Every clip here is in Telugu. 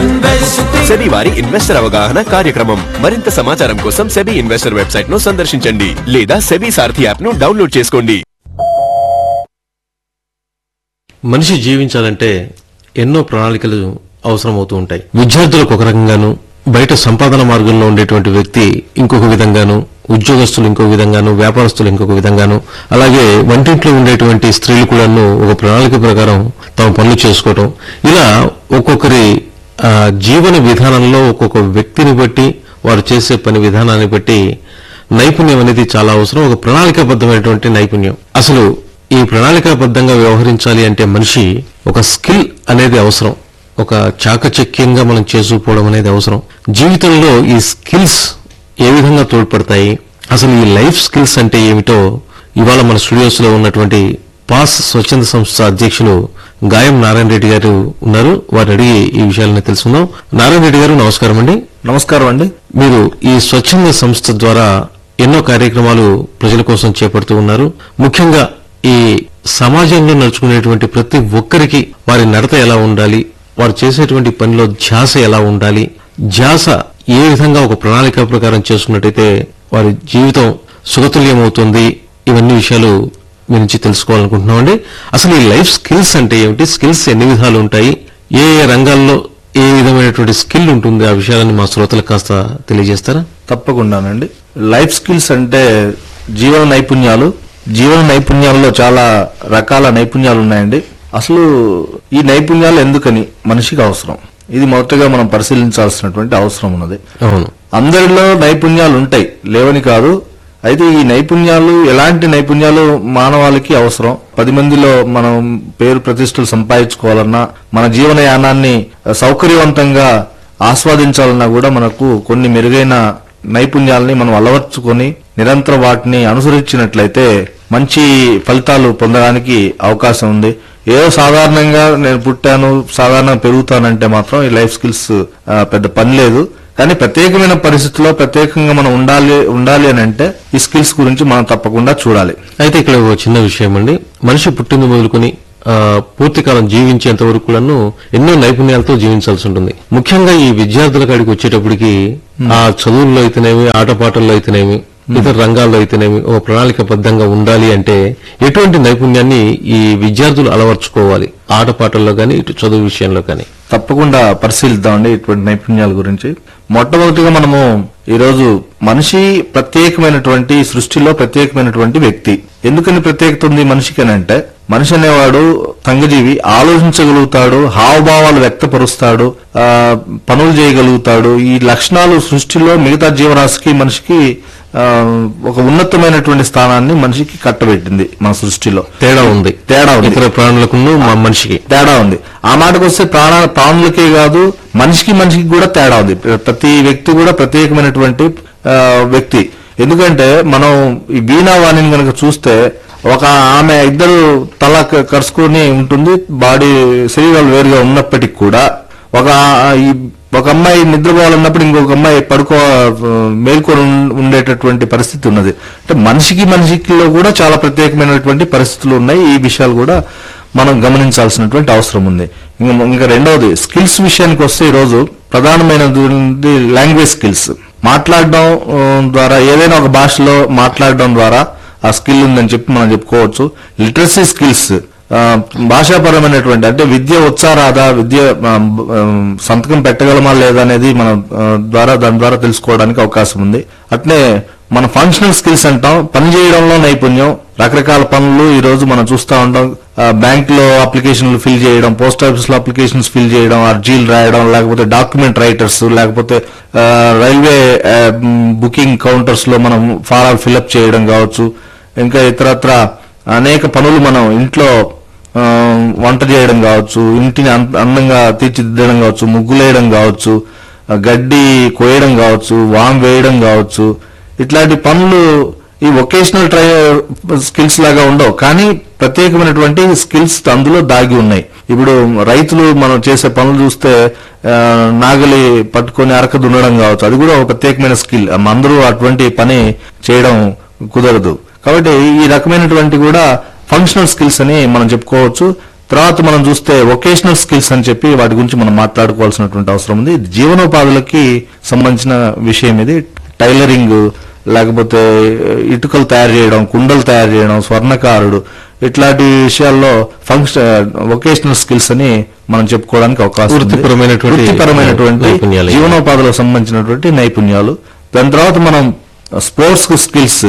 సెబీ వారి ఇన్వెస్టర్ అవగాహన కార్యక్రమం మరింత సమాచారం కోసం సెబీ ఇన్వెస్టర్ వెబ్సైట్ ను సందర్శించండి లేదా సెబీ సారథి యాప్ ను డౌన్లోడ్ చేసుకోండి మనిషి జీవించాలంటే ఎన్నో ప్రణాళికలు అవసరమవుతూ ఉంటాయి విద్యార్థులకు ఒక రకంగాను బయట సంపాదన మార్గంలో ఉండేటువంటి వ్యక్తి ఇంకొక విధంగాను ఉద్యోగస్తులు ఇంకొక విధంగాను వ్యాపారస్తులు ఇంకొక విధంగాను అలాగే వంటింట్లో ఉండేటువంటి స్త్రీలు కూడాను ఒక ప్రణాళిక ప్రకారం తమ పనులు చేసుకోవటం ఇలా ఒక్కొక్కరి ఆ, జీవన విధానంలో ఒక్కొక్క వ్యక్తిని బట్టి వారు చేసే పని విధానాన్ని బట్టి నైపుణ్యం అనేది చాలా అవసరం ఒక ప్రణాళికాబద్ధమైనటువంటి నైపుణ్యం అసలు ఈ ప్రణాళికాబద్ధంగా వ్యవహరించాలి అంటే మనిషి ఒక స్కిల్ అనేది అవసరం ఒక చాకచక్యంగా మనం చేసుకుపోవడం అనేది అవసరం జీవితంలో ఈ స్కిల్స్ ఏ విధంగా తోడ్పడతాయి అసలు ఈ లైఫ్ స్కిల్స్ అంటే ఏమిటో ఇవాళ మన స్టూడియోస్ లో ఉన్నటువంటి పాస్ స్వచ్ఛంద సంస్థ అధ్యక్షులు గాయం నారాయణ రెడ్డి గారు ఉన్నారు వారిని అడిగి ఈ విషయాలను తెలుసుకుందాం నారాయణ రెడ్డి గారు నమస్కారం అండి నమస్కారం అండి మీరు ఈ స్వచ్ఛంద సంస్థ ద్వారా ఎన్నో కార్యక్రమాలు ప్రజల కోసం చేపడుతూ ఉన్నారు ముఖ్యంగా ఈ సమాజంలో నడుచుకునేటువంటి ప్రతి ఒక్కరికి వారి నడత ఎలా ఉండాలి వారు చేసేటువంటి పనిలో ధ్యాస ఎలా ఉండాలి ధ్యాస ఏ విధంగా ఒక ప్రణాళిక ప్రకారం చేసుకున్నట్టయితే వారి జీవితం సుగతుల్యమవుతుంది ఇవన్నీ విషయాలు మీ నుంచి తెలుసుకోవాలనుకుంటున్నామండి అసలు ఈ లైఫ్ స్కిల్స్ అంటే ఏమిటి స్కిల్స్ ఎన్ని విధాలు ఉంటాయి ఏ ఏ రంగాల్లో ఏ విధమైనటువంటి స్కిల్ ఉంటుంది ఆ విషయాలను మా శ్రోతలకు కాస్త తెలియజేస్తారా తప్పకుండానండి లైఫ్ స్కిల్స్ అంటే జీవన నైపుణ్యాలు జీవన నైపుణ్యాల్లో చాలా రకాల నైపుణ్యాలు ఉన్నాయండి అసలు ఈ నైపుణ్యాలు ఎందుకని మనిషికి అవసరం ఇది మొదటగా మనం పరిశీలించాల్సినటువంటి అవసరం ఉన్నది అవును అందరిలో నైపుణ్యాలు ఉంటాయి లేవని కాదు అయితే ఈ నైపుణ్యాలు ఎలాంటి నైపుణ్యాలు మానవాళికి అవసరం పది మందిలో మనం పేరు ప్రతిష్టలు సంపాదించుకోవాలన్నా మన జీవనయానాన్ని సౌకర్యవంతంగా ఆస్వాదించాలన్నా కూడా మనకు కొన్ని మెరుగైన నైపుణ్యాలని మనం అలవర్చుకొని నిరంతరం వాటిని అనుసరించినట్లయితే మంచి ఫలితాలు పొందడానికి అవకాశం ఉంది ఏదో సాధారణంగా నేను పుట్టాను సాధారణంగా పెరుగుతానంటే మాత్రం ఈ లైఫ్ స్కిల్స్ ఆ, పెద్ద పని లేదు కానీ ప్రత్యేకమైన పరిస్థితుల్లో ప్రత్యేకంగా మనం ఉండాలి ఉండాలి అని అంటే ఈ స్కిల్స్ గురించి మనం తప్పకుండా చూడాలి అయితే ఇక్కడ ఒక చిన్న విషయం అండి మనిషి పుట్టింది మొదలుకొని ఆ, పూర్తి కాలం జీవించేంత వరకు కూడాను ఎన్నో నైపుణ్యాలతో జీవించాల్సి ఉంటుంది ముఖ్యంగా ఈ విద్యార్థుల కాడికి వచ్చేటప్పటికి ఆ చదువుల్లో అయితేనేమి ఆటపాటల్లో అయితేనేమి ఇతర రంగాల్లో అయితేనేమి ఒక ప్రణాళికబద్ధంగా ఉండాలి అంటే ఎటువంటి నైపుణ్యాన్ని ఈ విద్యార్థులు అలవర్చుకోవాలి ఆటపాటల్లో కానీ ఇటు చదువు విషయంలో కానీ తప్పకుండా పరిశీలిద్దామండి ఇటువంటి నైపుణ్యాల గురించి మొట్టమొదటిగా మనము ఈరోజు మనిషి ప్రత్యేకమైనటువంటి సృష్టిలో ప్రత్యేకమైనటువంటి వ్యక్తి ఎందుకని ప్రత్యేకత ఉంది మనిషికి అని అంటే మనిషి అనేవాడు సంఘజీవి ఆలోచించగలుగుతాడు హావభావాలు వ్యక్తపరుస్తాడు ఆ, పనులు చేయగలుగుతాడు ఈ లక్షణాలు సృష్టిలో మిగతా జీవరాశికి మనిషికి ఆ, ఒక ఉన్నతమైనటువంటి స్థానాన్ని మనిషికి కట్టబెట్టింది మన సృష్టిలో తేడా ఉంది తేడా ఉంది ఇతర ప్రాణులకు మా మనిషికి తేడా ఉంది ఆ మాటకు వస్తే ప్రాణ ప్రాణులకే కాదు మనిషికి మనిషికి కూడా తేడా ఉంది ప్ర- ప్రతి వ్యక్తి కూడా ప్రత్యేకమైనటువంటి ఆ, వ్యక్తి ఎందుకంటే మనం ఈ వీణావాణిని కనుక చూస్తే ఒక ఆమె ఇద్దరు తల క- కరుచుకొని ఉంటుంది బాడీ శరీరాలు వేరుగా ఉన్నప్పటికీ కూడా ఒక ఈ ఒక అమ్మాయి నిద్రపోవాలన్నప్పుడు ఇంకొక అమ్మాయి పడుకో మేల్కొని ఉం- ఉండేటటువంటి పరిస్థితి ఉన్నది అంటే మనిషికి మనిషికిలో కూడా చాలా ప్రత్యేకమైనటువంటి పరిస్థితులు ఉన్నాయి ఈ విషయాలు కూడా మనం గమనించాల్సినటువంటి అవసరం ఉంది ఇంకా ఇంకా రెండవది స్కిల్స్ విషయానికి వస్తే ఈరోజు ప్రధానమైనది లాంగ్వేజ్ స్కిల్స్ మాట్లాడడం ఆ, ద్వారా ఏదైనా ఒక భాషలో మాట్లాడడం ద్వారా ఆ స్కిల్ ఉందని చెప్పి మనం చెప్పుకోవచ్చు లిటరసీ స్కిల్స్ ఆ, భాషాపరమైనటువంటి అంటే విద్య వచ్చారాదా విద్య ఆ, ఆ, సంతకం పెట్టగలమా లేదా అనేది మనం ఆ, ద్వారా దాని ద్వారా తెలుసుకోవడానికి అవకాశం ఉంది అట్లే మన ఫంక్షనల్ స్కిల్స్ అంటాం పని చేయడంలో నైపుణ్యం రకరకాల పనులు ఈ రోజు మనం చూస్తూ ఉంటాం బ్యాంక్ లో అప్లికేషన్లు ఫిల్ చేయడం పోస్ట్ ఆఫీస్ లో అప్లికేషన్స్ ఫిల్ చేయడం అర్జీలు రాయడం లేకపోతే డాక్యుమెంట్ రైటర్స్ లేకపోతే ఆ, రైల్వే ఆ, మ్, బుకింగ్ కౌంటర్స్ లో మనం ఫారాలు ఫిల్అప్ చేయడం కావచ్చు ఇంకా ఇతరత్ర అనేక పనులు మనం ఇంట్లో ఆ, వంట చేయడం కావచ్చు ఇంటిని అం- అందంగా తీర్చిదిద్దడం కావచ్చు ముగ్గులేయడం కావచ్చు ఆ, గడ్డి కోయడం కావచ్చు వామ్ వేయడం కావచ్చు ఇట్లాంటి పనులు ఈ వొకేషనల్ ట్రై స్కిల్స్ లాగా ఉండవు కానీ ప్రత్యేకమైనటువంటి స్కిల్స్ అందులో దాగి ఉన్నాయి ఇప్పుడు రైతులు మనం చేసే పనులు చూస్తే ఆ, నాగలి పట్టుకొని అరక దున్నడం కావచ్చు అది కూడా ఒక ప్రత్యేకమైన స్కిల్ అందరూ అటువంటి పని చేయడం కుదరదు కాబట్టి ఈ రకమైనటువంటి కూడా ఫంక్షనల్ స్కిల్స్ అని మనం చెప్పుకోవచ్చు తర్వాత మనం చూస్తే వొకేషనల్ స్కిల్స్ అని చెప్పి వాటి గురించి మనం మాట్లాడుకోవాల్సినటువంటి అవసరం ఉంది ఇది జీవనోపాధులకి సంబంధించిన విషయం ఇది టైలరింగ్ లేకపోతే ఇటుకలు తయారు చేయడం కుండలు తయారు చేయడం స్వర్ణకారుడు ఇట్లాంటి విషయాల్లో ఫంక్షన్ వొకేషనల్ స్కిల్స్ అని మనం చెప్పుకోవడానికి అవకాశం ఉంది. వృత్తిపరమైనటువంటి వృత్తిపరమైనటువంటి నైపుణ్యాలు. జీవనోపాధులకు సంబంధించినటువంటి నైపుణ్యాలు దాని తర్వాత మనం స్పోర్ట్స్ స్కిల్స్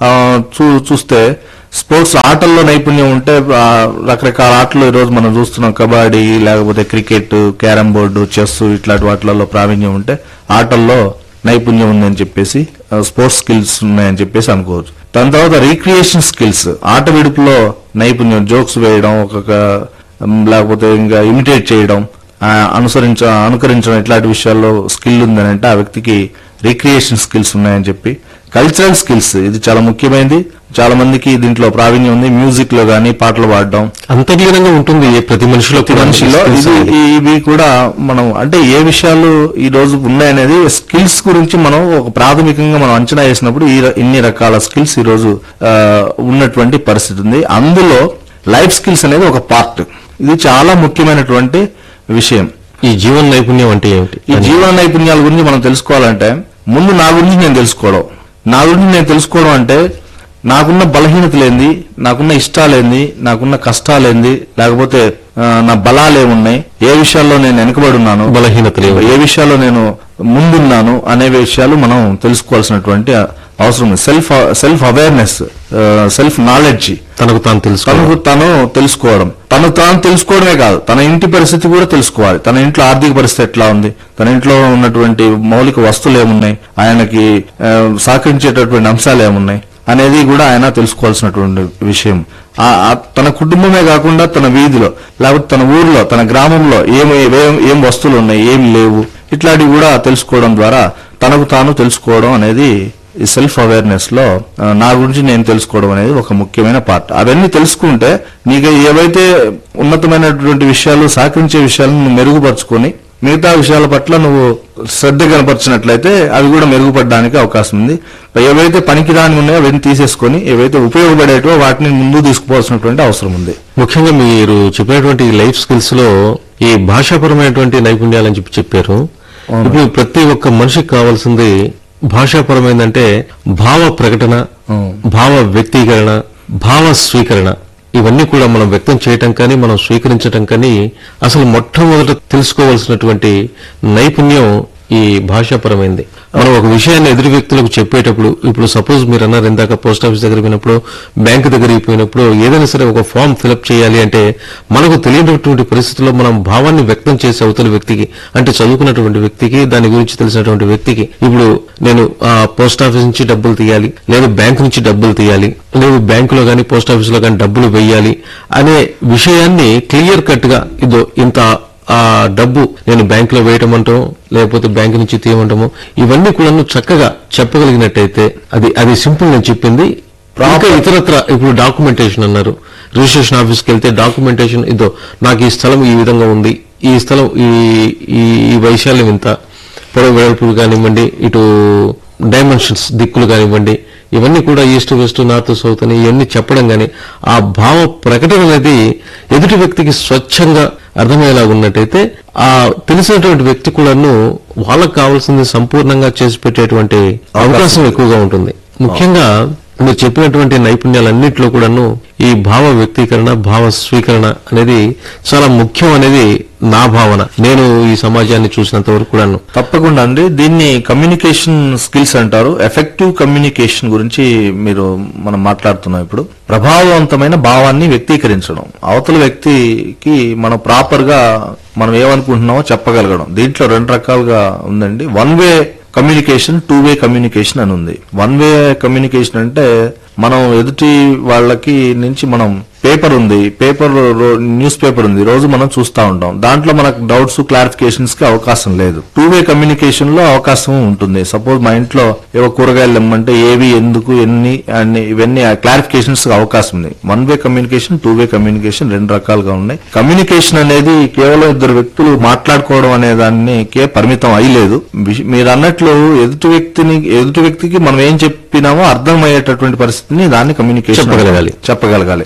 చూ చూస్తే స్పోర్ట్స్ ఆటల్లో నైపుణ్యం ఉంటే ఆ, రకరకాల ఆటలు ఈ రోజు మనం చూస్తున్నాం కబడ్డీ లేకపోతే క్రికెట్ క్యారమ్ బోర్డు చెస్ ఇట్లాంటి వాటిలలో ప్రావీణ్యం ఉంటే ఆటల్లో నైపుణ్యం ఉందని చెప్పేసి ఆ, స్పోర్ట్స్ స్కిల్స్ ఉన్నాయని చెప్పేసి అనుకోవచ్చు దాని తర్వాత రీక్రియేషన్ స్కిల్స్ ఆట విడుపులో నైపుణ్యం జోక్స్ వేయడం ఒక్కొక్క ఉమ్, లేకపోతే ఇంకా ఇమిటేట్ చేయడం ఆ, అనుసరించ అనుకరించడం ఇట్లాంటి విషయాల్లో స్కిల్ ఉందని అంటే ఆ వ్యక్తికి రిక్రియేషన్ స్కిల్స్ ఉన్నాయని చెప్పి కల్చరల్ స్కిల్స్ ఇది చాలా ముఖ్యమైనది చాలా మందికి దీంట్లో ప్రావీణ్యం ఉంది మ్యూజిక్ లో గానీ పాటలు పాడడం అంతర్లీనంగా ఉంటుంది ఏ ప్రతి మనిషిలో ప్రతి కూడా మనిషిలో skills ఇది అనేది. ఇవి కూడా మనం అంటే ఏ విషయాలు ఈ రోజు ఉన్నాయనేది స్కిల్స్ గురించి మనం ఒక ప్రాథమికంగా మనం అంచనా వేసినప్పుడు ఈ ర- ఇన్ని రకాల స్కిల్స్ ఈ రోజు ఆ, ఉన్నటువంటి పరిస్థితి ఉంది అందులో లైఫ్ స్కిల్స్ అనేది ఒక పార్ట్ ఇది చాలా ముఖ్యమైనటువంటి విషయం ఈ జీవన నైపుణ్యం అంటే ఏమిటి ఈ జీవన నైపుణ్యాల గురించి మనం తెలుసుకోవాలంటే ముందు నా గురించి నేను తెలుసుకోవడం నా గురించి నేను తెలుసుకోవడం అంటే నాకున్న బలహీనతలేంది నాకున్న ఇష్టాలేంది నాకున్న కష్టాలేంది లేకపోతే ఆ, నా బలాలు ఏమున్నాయి ఏ విషయాల్లో నేను వెనుకబడి ఉన్నాను బలహీనతలు ఏమిటి? ఏ విషయాల్లో నేను ముందున్నాను అనే విషయాలు మనం తెలుసుకోవాల్సినటువంటి అవసరం ఉంది self self awareness self knowledge తనకు తాను తెలుసుకో తనకు తను తెలుసుకోవడం తను తాను తెలుసుకోవడమే కాదు తన ఇంటి పరిస్థితి కూడా తెలుసుకోవాలి తన ఇంట్లో ఆర్థిక పరిస్థితి ఎట్లా ఉంది తన ఇంట్లో ఉన్నటువంటి మౌలిక వస్తువులు ఏమున్నాయి ఆయనకి ఆ, సహకరించేటటువంటి అంశాలు ఏమున్నాయి అనేది కూడా ఆయన తెలుసుకోవాల్సినటువంటి విషయం ఆ- ఆ తన కుటుంబమే కాకుండా తన వీధిలో లేకపోతే తన ఊర్లో తన గ్రామంలో ఏం ఏం ఏం వస్తువులు ఉన్నాయి ఏం లేవు ఇట్లాంటివి కూడా తెలుసుకోవడం ద్వారా తనకు తాను తెలుసుకోవడం అనేది ఈ సెల్ఫ్ అవేర్నెస్ లో ఆ, నా గురించి నేను తెలుసుకోవడం అనేది ఒక ముఖ్యమైన పార్ట్ అవన్నీ తెలుసుకుంటే నీకు ఏవైతే ఉన్నతమైనటువంటి విషయాలు సహకరించే విషయాలను నువ్వు మెరుగుపరుచుకొని మిగతా విషయాల పట్ల నువ్వు శ్రద్ధ కనపరిచినట్లయితే అవి కూడా మెరుగుపడడానికి అవకాశం ఉంది ఏవైతే పనికిరాని ఉన్నాయో అవన్నీ తీసేసుకొని ఏవైతే ఉపయోగపడేటో వాటిని ముందు తీసుకుపోవాల్సినటువంటి అవసరం ఉంది ముఖ్యంగా మీరు చెప్పినటువంటి లైఫ్ స్కిల్స్ లో ఈ భాషాపరమైనటువంటి నైపుణ్యాలని చెప్పి చెప్పారు ఇప్పుడు ప్రతి ఒక్క మనిషికి కావాల్సింది భాషాపరమైందంటే భావ ప్రకటన భావ వ్యక్తీకరణ భావ స్వీకరణ ఇవన్నీ కూడా మనం వ్యక్తం చేయటం కానీ మనం స్వీకరించటం కానీ అసలు మొట్టమొదట తెలుసుకోవాల్సినటువంటి నైపుణ్యం ఈ భాషాపరమైంది మనం ఒక విషయాన్ని ఎదురు వ్యక్తులకు చెప్పేటప్పుడు ఇప్పుడు సపోజ్ మీరు అన్నారు ఇందాక పోస్ట్ ఆఫీస్ దగ్గర పోయినప్పుడు బ్యాంక్ దగ్గరికి పోయినప్పుడు ఏదైనా సరే ఒక ఫామ్ ఫిలప్ చేయాలి అంటే మనకు తెలియనటువంటి పరిస్థితుల్లో మనం భావాన్ని వ్యక్తం చేసే అవతల వ్యక్తికి అంటే చదువుకున్నటువంటి వ్యక్తికి దాని గురించి తెలిసినటువంటి వ్యక్తికి ఇప్పుడు నేను ఆ పోస్ట్ ఆఫీస్ నుంచి డబ్బులు తీయాలి లేదా బ్యాంక్ నుంచి డబ్బులు తీయాలి లేదు బ్యాంకులో గానీ పోస్ట్ ఆఫీస్ లో గానీ డబ్బులు వెయ్యాలి అనే విషయాన్ని క్లియర్ కట్ గా ఇదో ఇంత ఆ డబ్బు నేను బ్యాంక్ లో వేయటం అంటాం లేకపోతే బ్యాంక్ నుంచి తీయమంటాము ఇవన్నీ కూడా చక్కగా చెప్పగలిగినట్టయితే అది అది సింపుల్ నేను చెప్పింది ఇంకా ఇతరత్ర ఇప్పుడు డాక్యుమెంటేషన్ అన్నారు రిజిస్ట్రేషన్ ఆఫీస్కి వెళ్తే డాక్యుమెంటేషన్ ఇదో నాకు ఈ స్థలం ఈ విధంగా ఉంది ఈ స్థలం ఈ ఈ ఈ వైశాల్యం ఇంత పొడవు వెడల్పులు కానివ్వండి ఇటు డైమెన్షన్స్ దిక్కులు కానివ్వండి ఇవన్నీ కూడా ఈస్ట్ వెస్ట్ నార్త్ సౌత్ అని ఇవన్నీ చెప్పడం గాని ఆ భావ ప్రకటన అనేది ఎదుటి వ్యక్తికి స్వచ్ఛంగా అర్థమయ్యేలా ఉన్నట్టయితే ఆ తెలిసినటువంటి వ్యక్తి కూడాను వాళ్ళకు కావాల్సింది సంపూర్ణంగా చేసి పెట్టేటువంటి అవకాశం ఎక్కువగా ఉంటుంది ముఖ్యంగా మీరు చెప్పినటువంటి నైపుణ్యాలన్నింటిలో కూడాను ఈ భావ వ్యక్తీకరణ భావ స్వీకరణ అనేది చాలా ముఖ్యం అనేది నా భావన నేను ఈ సమాజాన్ని చూసినంత వరకు కూడాను తప్పకుండా అండి దీన్ని కమ్యూనికేషన్ స్కిల్స్ అంటారు ఎఫెక్టివ్ కమ్యూనికేషన్ గురించి మీరు మనం మాట్లాడుతున్నాం ఇప్పుడు ప్రభావవంతమైన భావాన్ని వ్యక్తీకరించడం అవతల వ్యక్తికి మనం ప్రాపర్ గా మనం ఏమనుకుంటున్నామో చెప్పగలగడం దీంట్లో రెండు రకాలుగా ఉందండి one way communication two way communication అని ఉంది వన్ వే కమ్యూనికేషన్ అంటే మనం ఎదుటి వాళ్ళకి నుంచి మనం పేపర్ ఉంది పేపర్ న్యూస్ పేపర్ ఉంది రోజు మనం చూస్తా ఉంటాం దాంట్లో మనకు డౌట్స్ క్లారిఫికేషన్స్ కి అవకాశం లేదు టూ వే కమ్యూనికేషన్ లో అవకాశం ఉంటుంది సపోజ్ మా ఇంట్లో ఏవో కూరగాయలు ఇమ్మంటే ఏవి ఎందుకు ఎన్ని అన్ని ఇవన్నీ క్లారిఫికేషన్స్ అవకాశం ఉంది one way communication two way communication రెండు రకాలుగా ఉన్నాయి కమ్యూనికేషన్ అనేది కేవలం ఇద్దరు వ్యక్తులు మాట్లాడుకోవడం అనే దానికి పరిమితం అయ్యలేదు విష- మీరు అన్నట్లు ఎదుటి వ్యక్తిని ఎదుటి వ్యక్తికి మనం ఏం చెప్పినామో అర్థమయ్యేటటువంటి పరిస్థితిని దాన్ని కమ్యూనికేషన్ చెప్పగలగాలి. చెప్పగలగాలి ఫర్ ఎగ్జాంపుల్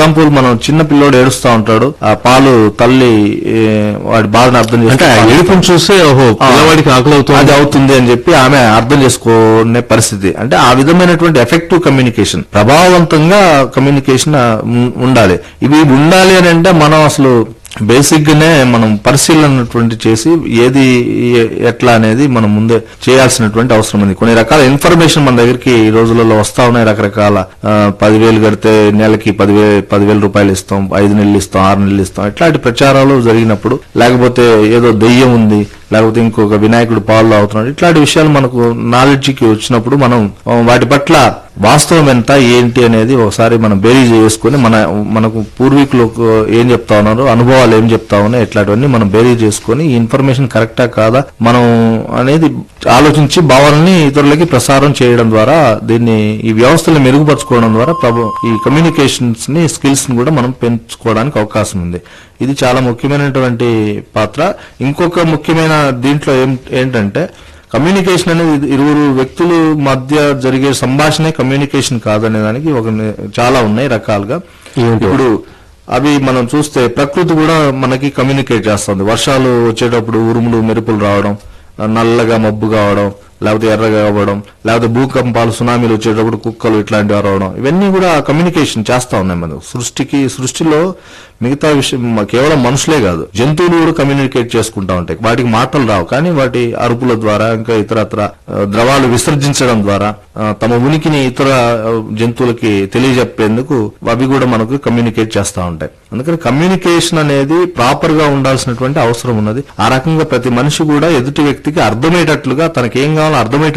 ఎగ్జాంపుల్ మనం చిన్న పిల్లోడు ఏడుస్తా ఉంటాడు ఆ పాలు తల్లి ఏ, వాడి బాధను అర్థం అంటే ఆ చేసుకుంటా ఏడుపును చూస్తే ఓహో పిల్లవాడికి ఆకలి అది అవుతుంది అవుతుంది అని చెప్పి ఆమె అర్థం చేసుకునే పరిస్థితి అంటే ఆ విధమైనటువంటి ఎఫెక్టివ్ కమ్యూనికేషన్ ప్రభావవంతంగా కమ్యూనికేషన్ ఉండాలి ఇవి ఉండాలి అని అంటే మనం అసలు బేసిక్ గానే మనం పరిశీలనటువంటి చేసి ఏది ఏ- ఎట్లా అనేది మనం ముందే చేయాల్సినటువంటి అవసరం ఉంది కొన్ని రకాల ఇన్ఫర్మేషన్ మన దగ్గరికి ఈ రోజులలో వస్తా ఉన్నాయి రకరకాల ఆ, పదివేలు కడితే నెలకి పదివేల పదివేల రూపాయలు ఇస్తాం ఐదు నెలలు ఇస్తాం ఆరు నెలలు ఇస్తాం ఇట్లాంటి ప్రచారాలు జరిగినప్పుడు లేకపోతే ఏదో దెయ్యం ఉంది లేకపోతే ఇంకొక వినాయకుడు పాలు అవుతున్నాడు ఇట్లాంటి విషయాలు మనకు నాలెడ్జ్కి వచ్చినప్పుడు మనం ఆ, వాటి పట్ల వాస్తవం ఎంత ఏంటి అనేది ఒకసారి మనం బేరీజ్ చేసుకుని మన మనకు పూర్వీకులు ఏం చెప్తా ఉన్నారు అనుభవాలు ఏం చెప్తా ఉన్నాయి ఇట్లాంటివన్నీ మనం బేరీజ్ చేసుకుని ఈ ఇన్ఫర్మేషన్ కరెక్టా కాదా మనం అనేది ఆలోచించి భావాలని ఇతరులకి ప్రసారం చేయడం ద్వారా దీన్ని ఈ వ్యవస్థలు మెరుగుపరచుకోవడం ద్వారా ప్రభు ఈ కమ్యూనికేషన్స్ ని స్కిల్స్ ని కూడా మనం పెంచుకోవడానికి అవకాశం ఉంది ఇది చాలా ముఖ్యమైనటువంటి పాత్ర ఇంకొక ముఖ్యమైన దీంట్లో ఏం ఏంటంటే కమ్యూనికేషన్ అనేది ఇది ఇరువురు వ్యక్తుల మధ్య జరిగే సంభాషణే కమ్యూనికేషన్ కాదనే దానికి ఒక ని- చాలా ఉన్నాయి రకాలుగా ఇప్పుడు అవి మనం చూస్తే ప్రకృతి కూడా మనకి కమ్యూనికేట్ చేస్తుంది వర్షాలు వచ్చేటప్పుడు ఉరుములు మెరుపులు రావడం నల్లగా మబ్బు కావడం లేకపోతే ఎర్రగా అవ్వడం లేకపోతే భూకంపాలు సునామీలు వచ్చేటప్పుడు కుక్కలు ఇట్లాంటివి రావడం ఇవన్నీ కూడా కమ్యూనికేషన్ చేస్తా ఉన్నాయి మనం సృష్టికి సృష్టిలో మిగతా విషయం మ- కేవలం మనుషులే కాదు జంతువులు కూడా కమ్యూనికేట్ చేసుకుంటా ఉంటాయి వాటికి మాటలు రావు కానీ వాటి అరుపుల ద్వారా ఇంకా ఇతరత్ర ఆ, ద్రవాలు విసర్జించడం ద్వారా ఆ, తమ ఉనికిని ఇతర ఆ, జంతువులకి తెలియజెప్పేందుకు అవి కూడా మనకు కమ్యూనికేట్ చేస్తా ఉంటాయి అందుకని కమ్యూనికేషన్ అనేది ప్రాపర్ గా ఉండాల్సినటువంటి అవసరం ఉన్నది ఆ రకంగా ప్రతి మనిషి కూడా ఎదుటి వ్యక్తికి అర్థమయ్యేటట్లుగా తనకేం కావాలో అర్థమయ్యేటట్టు